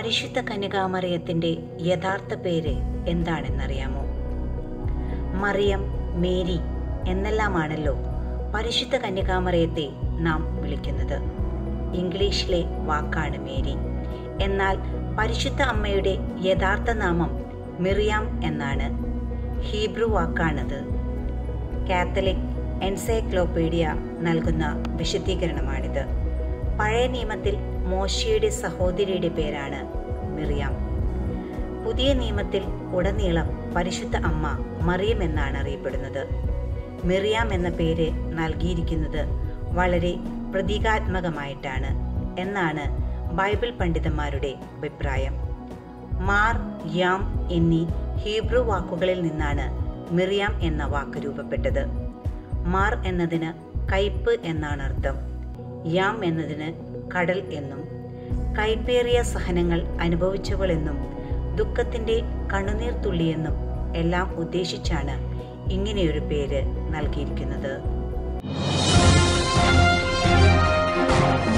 പരിശുദ്ധ കന്യകാമറിയത്തിന്റെ യഥാർത്ഥ പേര് എന്താണെന്നറിയാമോ മറിയം മേരി എന്നെല്ലാമാണല്ലോ പരിശുദ്ധ കന്യകാമറിയത്തെ നാം വിളിക്കുന്നത് ഇംഗ്ലീഷിലെ വാക്കാണ് മേരി എന്നാൽ പരിശുദ്ധ അമ്മയുടെ യഥാർത്ഥ നാമം മിറിയാം എന്നാണ് ഹീബ്രു വാക്കാണത് കാത്തലിക് എൻസൈക്ലോപീഡിയ നൽകുന്ന വിശദീകരണമാണിത് പഴയ നിയമത്തിൽ മോശയുടെ സഹോദരിയുടെ പേരാണ് മിറിയാം പുതിയ നിയമത്തിൽ ഉടനീളം പരിശുദ്ധ അമ്മ മറിയം എന്നാണ് അറിയപ്പെടുന്നത് മിറിയാം എന്ന പേര് നൽകിയിരിക്കുന്നത് വളരെ പ്രതീകാത്മകമായിട്ടാണ് എന്നാണ് ബൈബിൾ പണ്ഡിതന്മാരുടെ അഭിപ്രായം മാർ യാം എന്നീ ഹീബ്രു വാക്കുകളിൽ നിന്നാണ് മിറിയാം എന്ന വാക്ക് രൂപപ്പെട്ടത് മാർ എന്നതിന് കയ്പ് എന്നാണ് അർത്ഥം യാം എന്നതിന് കടൽ എന്നും കൈപ്പേറിയ സഹനങ്ങൾ അനുഭവിച്ചവൾ എന്നും ദുഃഖത്തിന്റെ കണ്ണുനീർ തുള്ളിയെന്നും എല്ലാം ഉദ്ദേശിച്ചാണ് ഇങ്ങനെയൊരു പേര് നൽകിയിരിക്കുന്നത്